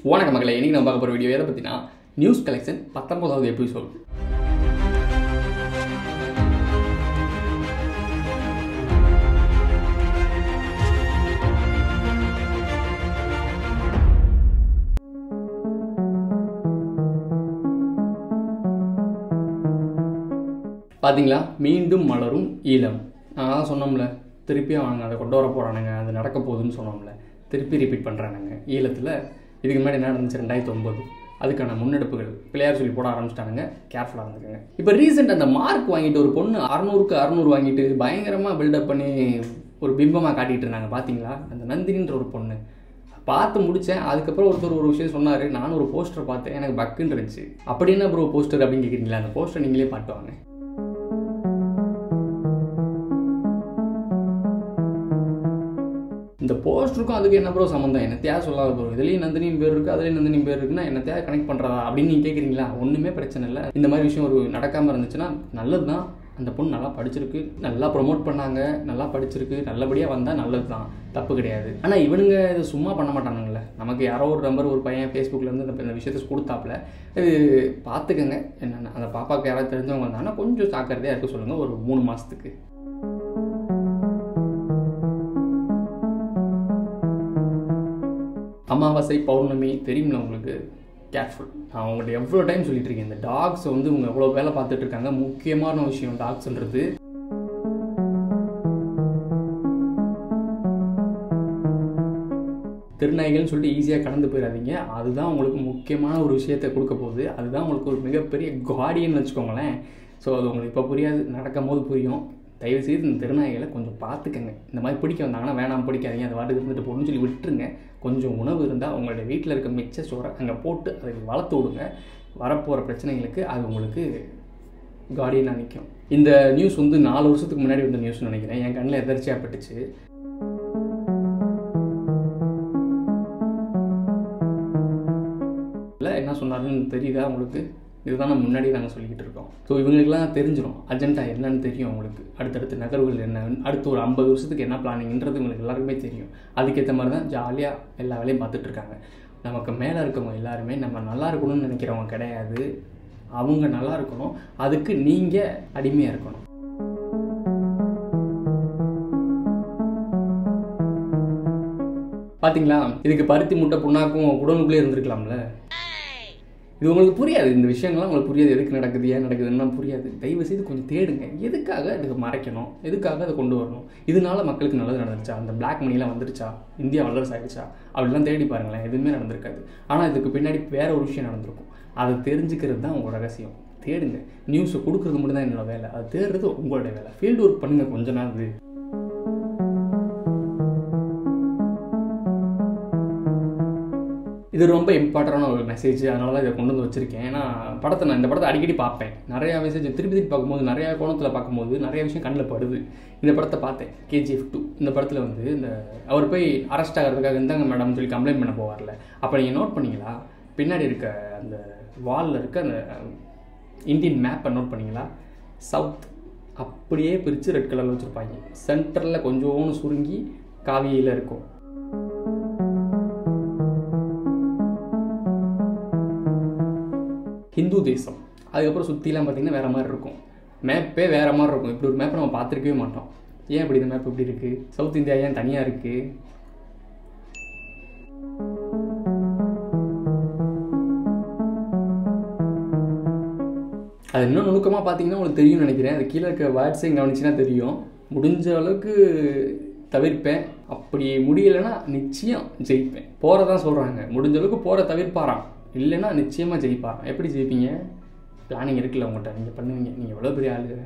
வணக்க மக்களை இன்னைக்கு நம்ம பார்க்க போகிற வீடியோ எதை பற்றினா நியூஸ் கலெக்ஷன் பத்தொன்பதாவது எபிசோட் பார்த்தீங்களா மீண்டும் மலரும் ஈழம் நான் தான் சொன்னோம்ல திருப்பி அவங்க அதை கொண்டு வர போகிறானுங்க அது நடக்க போகுதுன்னு சொன்னோம்ல திருப்பி ரிப்பீட் பண்ணுறானுங்க ஈழத்தில் இதுக்கு முன்னாடி என்ன நடந்துச்சு ரெண்டாயிரத்தி ஒம்பது அதுக்கான முன்னெடுப்புகள் பிள்ளையார் சொல்லி போட ஆரம்பிச்சிட்டானுங்க கேர்ஃபுல்லாக இருந்துக்கோங்க இப்போ ரீசெண்ட் அந்த மார்க் வாங்கிட்டு ஒரு பொண்ணு அறநூறுக்கு அறநூறு வாங்கிட்டு பயங்கரமாக பில்டப் பண்ணி ஒரு பிம்பமாக காட்டிகிட்டு இருந்தாங்க பார்த்தீங்களா அந்த நந்தினின்ற ஒரு பொண்ணு பார்த்து முடித்தேன் அதுக்கப்புறம் ஒருத்தர் ஒரு விஷயம் சொன்னார் நானும் ஒரு போஸ்டர் பார்த்தேன் எனக்கு பக்குன்னு இருந்துச்சு அப்படி என்ன ப்ரோ போஸ்டர் அப்படின்னு கேட்குறீங்களா அந்த போஸ்டர் நீங்களே பாட்டுவாங்க இந்த போஸ்டருக்கும் அதுக்கு என்ன ப்ரோ சம்மந்தம் என்னத்தையா சொல்லாத ப்ரோ இதுலேயும் நந்தினியும் பேர் இருக்குது அதுலேயும் நந்தினியும் பேர் இருக்குன்னா என்னத்தையா கனெக்ட் பண்ணுறதா அப்படின்னு நீங்கள் கேட்குறீங்களா ஒன்றுமே பிரச்சனை இல்லை இந்த மாதிரி விஷயம் ஒரு நடக்காமல் இருந்துச்சுன்னா நல்லது தான் அந்த பொண்ணு நல்லா படிச்சிருக்கு நல்லா ப்ரொமோட் பண்ணாங்க நல்லா படிச்சிருக்கு நல்லபடியாக வந்தால் நல்லது தான் தப்பு கிடையாது ஆனால் இவனுங்க இது சும்மா பண்ண மாட்டானுங்களே நமக்கு யாரோ ஒரு நம்பர் ஒரு பையன் ஃபேஸ்புக்லேருந்து இந்த இந்த விஷயத்தை கொடுத்தாப்புல இது பார்த்துக்கங்க என்னென்ன அந்த பாப்பாவுக்கு யாராவது தெரிஞ்சவங்க வந்தாங்கன்னா கொஞ்சம் ஜாக்கிரதையாக இருக்க சொல்லுங்கள் ஒரு மூணு மாதத்துக்கு அமாவாசை பௌர்ணமி தெரியும்ல உங்களுக்கு கேர்ஃபுல் நான் உங்கள்கிட்ட எவ்வளோ டைம் சொல்லிட்டு இருக்கேன் இந்த டாக்ஸ் வந்து இவங்க எவ்வளோ வேலை பார்த்துட்டு இருக்காங்க முக்கியமான விஷயம் டாக்ஸ்ன்றது திருநாய்கள்னு சொல்லிட்டு ஈஸியாக கடந்து போயிடாதீங்க அதுதான் உங்களுக்கு முக்கியமான ஒரு விஷயத்தை கொடுக்க போகுது அதுதான் உங்களுக்கு ஒரு மிகப்பெரிய கார்டியன் வச்சுக்கோங்களேன் ஸோ அது உங்களுக்கு இப்போ புரியாது நடக்கும் போது புரியும் தயவு செய்து இந்த திருநாய்களை கொஞ்சம் பார்த்துக்கங்க இந்த மாதிரி பிடிக்க வந்தாங்கன்னா வேணாம் பிடிக்காதீங்க அது வாட்டுக்கு இருந்துட்டு போகணும்னு சொல்லி விட்டுருங்க கொஞ்சம் உணவு இருந்தால் உங்களுடைய வீட்டில் இருக்க மிச்ச சோறை அங்கே போட்டு அதை வளர்த்து விடுங்க வரப்போகிற பிரச்சனைகளுக்கு அது உங்களுக்கு கார்டியனாக நிற்கும் இந்த நியூஸ் வந்து நாலு வருஷத்துக்கு முன்னாடி வந்த நியூஸ்னு நினைக்கிறேன் என் கண்ணில் எதர்ச்சியாக பட்டுச்சு இல்லை என்ன சொன்னாருன்னு தெரியுதா உங்களுக்கு இதுதான் நம்ம முன்னாடி நாங்கள் சொல்லிக்கிட்டு இருக்கோம் ஸோ இவங்களுக்குலாம் தெரிஞ்சிடும் அஜெண்டா என்னன்னு தெரியும் அவங்களுக்கு அடுத்தடுத்த நகர்வுகள் என்ன அடுத்து ஒரு ஐம்பது வருஷத்துக்கு என்ன பிளானிங்ன்றது உங்களுக்கு எல்லாருக்குமே தெரியும் அதுக்கேற்ற மாதிரி தான் ஜாலியாக எல்லா வேலையும் பார்த்துட்டு இருக்காங்க நமக்கு மேலே இருக்கவங்க எல்லாருமே நம்ம நல்லா இருக்கணும்னு நினைக்கிறவங்க கிடையாது அவங்க நல்லா இருக்கணும் அதுக்கு நீங்கள் அடிமையாக இருக்கணும் பார்த்தீங்களா இதுக்கு பருத்தி முட்டை புண்ணாக்கும் உடனுக்குள்ளே இருந்திருக்கலாம்ல இது உங்களுக்கு புரியாது இந்த விஷயங்கள்லாம் உங்களுக்கு புரியாது எதுக்கு நடக்குது ஏன் நடக்குதுன்னா புரியாது தயவு செய்து கொஞ்சம் தேடுங்க எதுக்காக இதுக்கு மறைக்கணும் எதுக்காக அதை கொண்டு வரணும் இதனால மக்களுக்கு நல்லது நடந்துச்சா அந்த பிளாக் மணிலாம் வந்துருச்சா இந்தியா வல்லரசு ஆகிடுச்சா அப்படிலாம் தேடி பாருங்களேன் எதுவுமே நடந்திருக்காது ஆனால் இதுக்கு பின்னாடி வேற ஒரு விஷயம் நடந்திருக்கும் அதை தெரிஞ்சுக்கிறது தான் உங்களோட ரகசியம் தேடுங்க நியூஸை கொடுக்குறது மட்டும் தான் என்னோட வேலை அது தேடுறது உங்களோட வேலை ஃபீல்டு ஒர்க் பண்ணுங்கள் கொஞ்ச நாள் இது ரொம்ப இம்பார்ட்டண்டான ஒரு மெசேஜ் அதனால தான் இதை கொண்டு வந்து வச்சிருக்கேன் ஏன்னா படத்தை நான் இந்த படத்தை அடிக்கடி பார்ப்பேன் நிறையா மெசேஜ் திருப்பி திருப்பி பார்க்கும்போது நிறையா கோணத்தில் பார்க்கும்போது நிறைய விஷயம் கண்ணில் படுது இந்த படத்தை பார்த்தேன் கேஜிஎஃப் டூ இந்த படத்தில் வந்து இந்த அவர் போய் அரெஸ்ட் ஆகிறதுக்காக இருந்தாங்க மேடம் சொல்லி கம்ப்ளைண்ட் பண்ண போவார்ல அப்போ நீங்கள் நோட் பண்ணீங்களா பின்னாடி இருக்க அந்த வாலில் இருக்க அந்த இந்தியன் மேப்பை நோட் பண்ணீங்களா சவுத் அப்படியே பிரித்து ரெட் கலரில் வச்சுருப்பாங்க சென்டரில் கொஞ்சோன்னு சுருங்கி காவியில் இருக்கும் ஹிந்து தேசம் அதுக்கப்புறம் சுற்றிலாம் பார்த்திங்கன்னா வேறு மாதிரி இருக்கும் மேப்பே வேறு மாதிரி இருக்கும் இப்படி ஒரு மேப்பை நம்ம பார்த்துருக்கவே மாட்டோம் ஏன் இப்படி இந்த மேப் இப்படி இருக்குது சவுத் இந்தியா ஏன் தனியாக இருக்குது அது இன்னும் நுணுக்கமாக பார்த்தீங்கன்னா உங்களுக்கு தெரியும்னு நினைக்கிறேன் அது கீழே இருக்க வேர்ட்ஸையும் கவனிச்சுன்னா தெரியும் முடிஞ்ச அளவுக்கு தவிர்ப்பேன் அப்படி முடியலைன்னா நிச்சயம் ஜெயிப்பேன் போகிறதான் சொல்கிறாங்க முடிஞ்ச அளவுக்கு போகிற தவிர்ப்பாராம் இல்லைன்னா நிச்சயமாக ஜெயிப்பாராம் எப்படி ஜெயிப்பீங்க பிளானிங் இருக்குல்ல உங்கள்கிட்ட நீங்கள் பண்ணுவீங்க நீங்கள் எவ்வளோ பெரிய ஆளு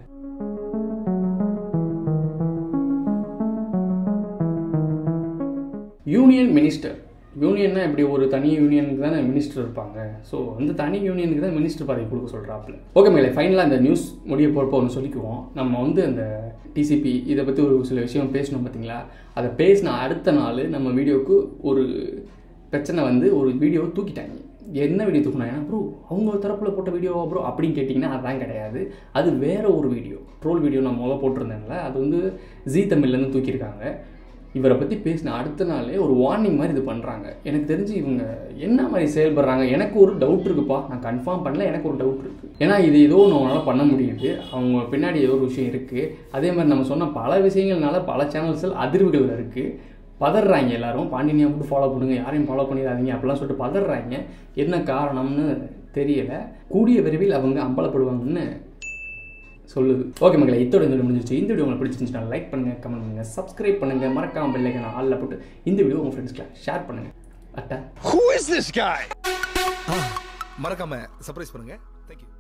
யூனியன் மினிஸ்டர் யூனியன்னா இப்படி ஒரு தனி யூனியனுக்கு தானே மினிஸ்டர் இருப்பாங்க ஸோ அந்த தனி யூனியனுக்கு தான் மினிஸ்டர் பதவி கொடுக்க சொல்கிறாப்புல ஓகே மேலே ஃபைனலாக இந்த நியூஸ் முடிய போகிறப்போ ஒன்று சொல்லிக்குவோம் நம்ம வந்து அந்த டிசிபி இதை பற்றி ஒரு சில விஷயம் பேசணும் பார்த்தீங்களா அதை பேசின அடுத்த நாள் நம்ம வீடியோவுக்கு ஒரு பிரச்சனை வந்து ஒரு வீடியோவை தூக்கிட்டாங்க என்ன வீடியோ தூக்குனாங்கன்னா ப்ரோ அவங்க தரப்பில் போட்ட வீடியோவா ப்ரோ அப்படின்னு கேட்டிங்கன்னா அதான் கிடையாது அது வேற ஒரு வீடியோ ட்ரோல் வீடியோ நான் முதல்ல போட்டிருந்தேன்ல அது வந்து ஜி தமிழ்லேருந்து தூக்கியிருக்காங்க இவரை பற்றி பேசின அடுத்த நாளே ஒரு வார்னிங் மாதிரி இது பண்ணுறாங்க எனக்கு தெரிஞ்சு இவங்க என்ன மாதிரி செயல்படுறாங்க எனக்கு ஒரு டவுட் இருக்குப்பா நான் கன்ஃபார்ம் பண்ணல எனக்கு ஒரு டவுட் இருக்குது ஏன்னா இது ஏதோ ஒன்று அவங்களால பண்ண முடியுது அவங்க பின்னாடி ஏதோ ஒரு விஷயம் இருக்குது அதே மாதிரி நம்ம சொன்ன பல விஷயங்கள்னால பல சேனல்ஸில் அதிர்வுகள் இருக்குது பதறாங்க எல்லாரும் பாண்டினியா மட்டும் ஃபாலோ பண்ணுங்க யாரையும் ஃபாலோ பண்ணிடாதீங்க அப்படிலாம் சொல்லிட்டு பதறாங்க என்ன காரணம்னு தெரியல கூடிய விரைவில் அவங்க அம்பலப்படுவாங்கன்னு சொல்லுது ஓகே மக்களை இத்தோட இந்த வீடியோ முடிஞ்சிச்சு இந்த வீடியோ உங்களுக்கு பிடிச்சிருந்துச்சுன்னா லைக் பண்ணுங்க கமெண்ட் பண்ணுங்க சப்ஸ்கிரைப் பண்ணுங்க மறக்காம பெல்லைக்கான ஆளில் போட்டு இந்த வீடியோ உங்கள் ஃப்ரெண்ட்ஸ்க்கு ஷேர் பண்ணுங்க அட்டா Who is this guy? மறக்காம சர்ப்ரைஸ் பண்ணுங்க தேங்க்யூ